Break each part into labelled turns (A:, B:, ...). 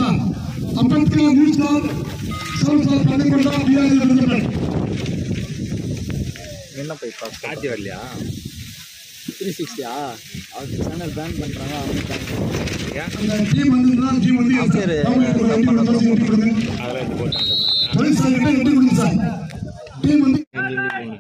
A: Star Ambedkar new star seven star Pallikonda PRA விருதுகள்
B: என்ன போய் பார்க்க
C: காட்சி வரலையா
B: த்ரீ சிக்ஸ்டியா அவங்க சேனல் பேன் பண்ணுறாங்க அவங்க ban பண்றாங்க.
A: அந்த டீம் வந்து டீம் வந்து
B: சரி.
A: அவங்களுக்கு ஒரு எட்டு கொடுங்க, எட்டு கொடுங்க
C: அதெல்லாம் எடுத்து போட்டாங்க
A: போலீஸ் சார் கிட்ட எட்டு கொடுங்க சார் டீம் வந்து
C: இஞ்சி இஞ்சி போகணும்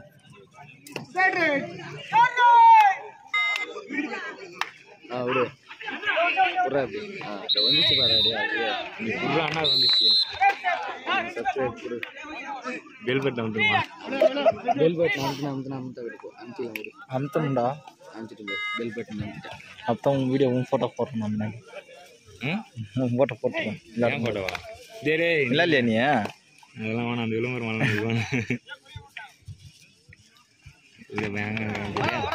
B: ஆ விடு விட்றா அப்படி ஆ இந்த வந்துச்சு பாரு அப்படியே அப்படியே
C: நீ ஃபுல்லாக அண்ணா வந்துச்சு
B: சப்ஸ்கிரைப் கொடு
C: பெல் பட்டன் வந்துருமா
B: பெல் பட்டன் அமுத்தினா அமுத்தினா அமுத்த விடுப்போம் அமுத்திலாம் விடு
D: அமுத்தணும்டா
B: அமுத்திட்டு பெல் பட்டன் அமுத்திட்டேன்
D: அப்போ உன் வீடியோ உன் ஃபோட்டோ போடுறேன் நான்
C: ம்
D: உன் ஃபோட்டோ போட்டுருவேன்
C: ஏன் போட்டவா டேரே
D: இல்லை இல்லையா நீ
C: அதெல்லாம் வேணாம் அந்த விளம்பரம் வேணாம் இது வேணாம் இது வேணாம்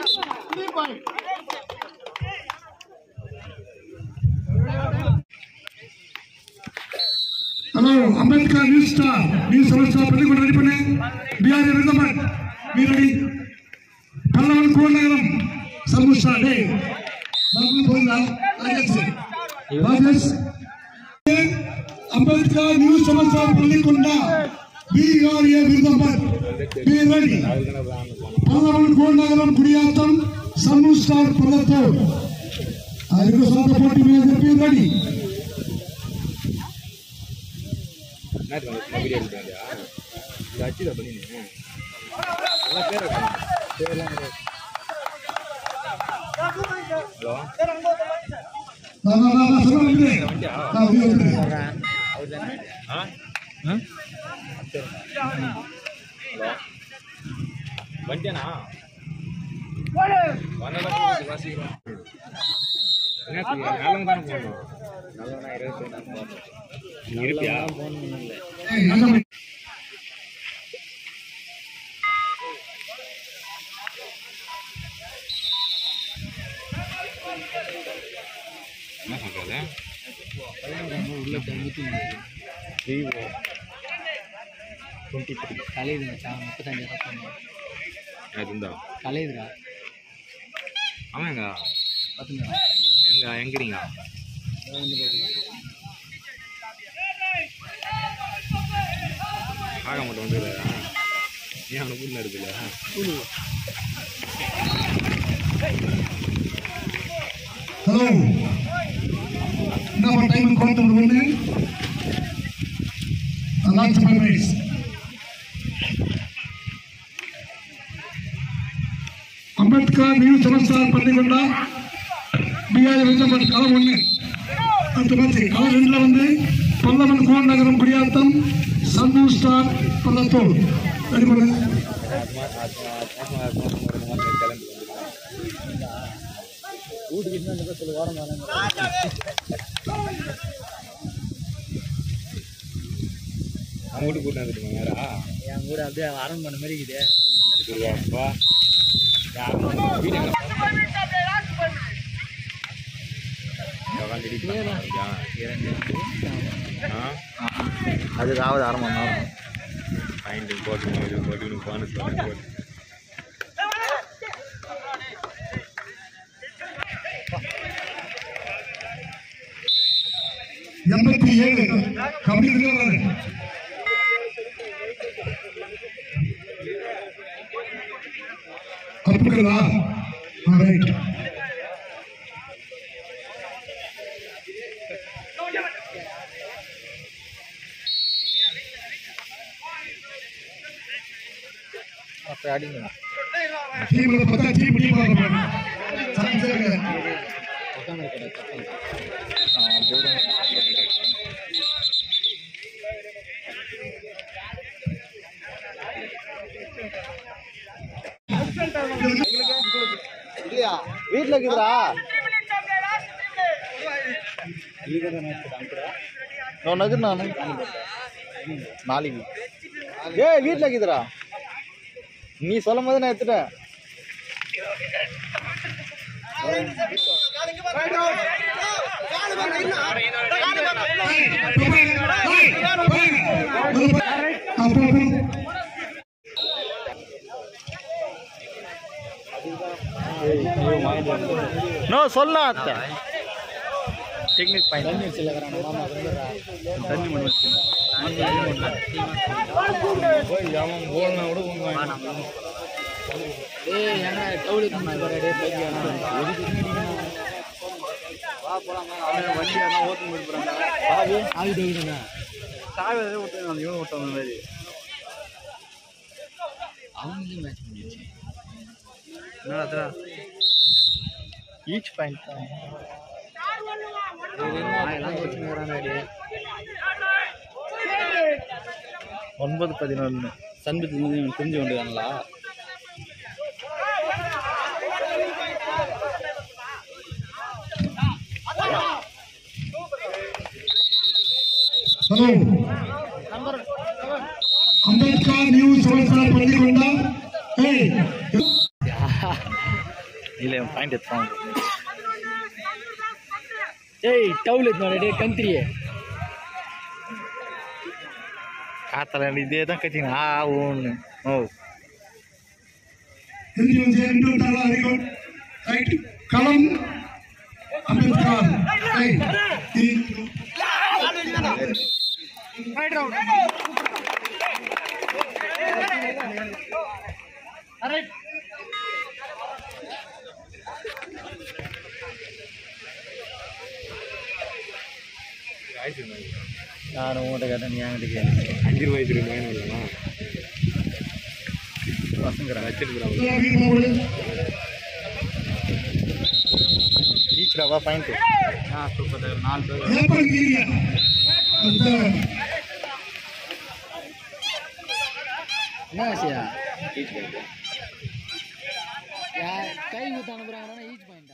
A: hello Ambedkar new star new seven star Pallikonda ready பண்ணு பிஆர்ஏ விருதுகள் நீ ரெடி பல்லவன் கோநகரம் சர்வ ஸ்டார் டே மறுபடியும் போயிருந்தா ஆயாச்சு Rajesh Ambedkar new seven star Pallikonda PRA விருதுகள் பி ரெடி பல்லவன் கோநகரம் குடியாத்தம் சன்னு ஸ்டார் பள்ளத்தூர் அதுக்கு சொந்த போட்டி மேஜர் பி ரெடி
C: என்ன வீடியோ எடுத்து வந்தியா இது அச்சுதா பண்ணினேன் எல்லாம் பேர் வைக்கணும். பேர்லாம் கிடையாது. ஹலோ
A: நான் நான் நான் சொல்ல வந்துட்டேன் நான் வெளியே வந்துட்டேன்
C: ஆ
D: ம்
C: ஹலோ வந்துட்டேனா வந்தா வாசிக்கிறோம் என்ன செய்ய நல்லவங்க தானே போகணும்
B: நல்லவனா இருபத்தி ஒன்று
C: நீ இருப்பியா
B: போகணும் இல்லை
A: ஏய், நல்ல பையன்.
C: என்ன சொல்றது
B: உள்ள தங்கிட்டு
C: விவோ டுவெண்ட்டி த்ரீ
B: கலையுது மச்சான் முப்பத்தஞ்சாயிரம் சொன்னேன்
C: அது இருந்தா
B: கலையுதுடா
C: ஆமாங்க
B: பார்த்துங்க
C: எங்க எங்கிறீங்க ஆக மட்டும் வந்துடுறா நீ அவனை கூட்டு இருக்குல்ல
A: ஹலோ என்ன டைம் கோயம்புத்தூர் ஒன்று last five minutes Ambedkar new seven star Pallikonda PR regiment களம் ஒன்று அடுத்த மேட்ச் களம் ரெண்டில் வந்து பல்லவன் கோன் நகரம் குடியாத்தம் சந்து ஸ்டார் பள்ளத்தூர் ரெடி பண்ணு
B: வீட்டுக்கு இன்னும் சொல்லு வாரம் வாரம்
C: அவன் வீட்டுக்கு கூட்டு வந்துட்டு வேறா
B: என் கூட அப்படியே அரண்மனை மாதிரி இருக்குது
C: அப்பா வீடு எங்க உட்காந்து edit பண்ணா? ஆ
D: அதுக்கு ஆகுது அரை மணி நேரம்
C: பாயிண்ட் போட்டு இது போட்டு போனஸ் போட்டு
A: எண்பத்தி ஏழு கபடி வீரர் கப்புகளா ரைட்
D: அப்போ அடிங்க
A: டீம்ல பார்த்தா டீம் டீம் பார்க்க சான்ஸ் இருக்கு
B: உட்காந்து கடை தப்பு
D: இல்லையா வீட்டில் இருக்குதுடா நான் நகர் நான் நாளைக்கு ஏய் வீட்டில் இருக்குதுடா நீ சொல்லும் போது நான் எடுத்துட்டேன்
A: அப்போ
D: நோ சொல்லலாம் அத்தை டெக்னிக் பாயிண்ட்
B: தண்ணி வச்சு இல்லைக்கிறான் மாமா வந்துடுறா
D: தண்ணி மணி போய் அவன் போலனா கூட உங்க
B: ஏய் என்ன டவுல் பண்ணா பாரு டேய் பைக் எதுக்கு அடிக்கணும் வா போலாம்
D: வண்டி யாரும் ஓட்டு முடிப்பாங்க
B: ஆவி ஆவி டவுல்னா
D: சாவி ஓட்டு அந்த இவன் ஓட்டம் அந்த மாதிரி
B: அவங்களே மேட்ச் பண்ணிடுச்சு
D: என்னடா ஈச் பாயிண்ட் தான்
B: எல்லாம் வச்சுக்கிறாங்க டேய்
D: ஒன்பது பதினொன்று சண்பத்து தெரிஞ்சு கொண்டுதாங்களா
A: హలో అంబేద్కర్ న్యూ సంవత్సరాలు పండుగ ఏయ్
D: இல்லை பாயிண்ட் எடுத்தாங்க
B: ஏய் டவுல் எடுத்து டேய் கந்திரியே
D: காத்தல இதே தான் கத்திங்க ஆ ஒன்று ஓ
A: హిందీ నుంచి రెండు ఉంటారా వెరీ గుడ్ రైట్ కలం అంబేద్కర్ రైట్
D: நான் உங்கள்கிட்ட கேட்டேன் நீ என்கிட்ட கேள்வி
C: அஞ்சு ரூபாய்க்கு ரெண்டு வாங்கி வரலாம்
D: பசங்கிறாங்க
C: வச்சிருக்கிறாங்க
D: ஈச்ராவா பாயிண்ட்
B: ஆ சூப்பர் நாலு பேர்
A: ఏర్పాటు తీరిగా అంతే
B: என்ன ஆசையா கை ஊத்த அனுப்புறாங்கன்னா ஈச் பாயிண்ட்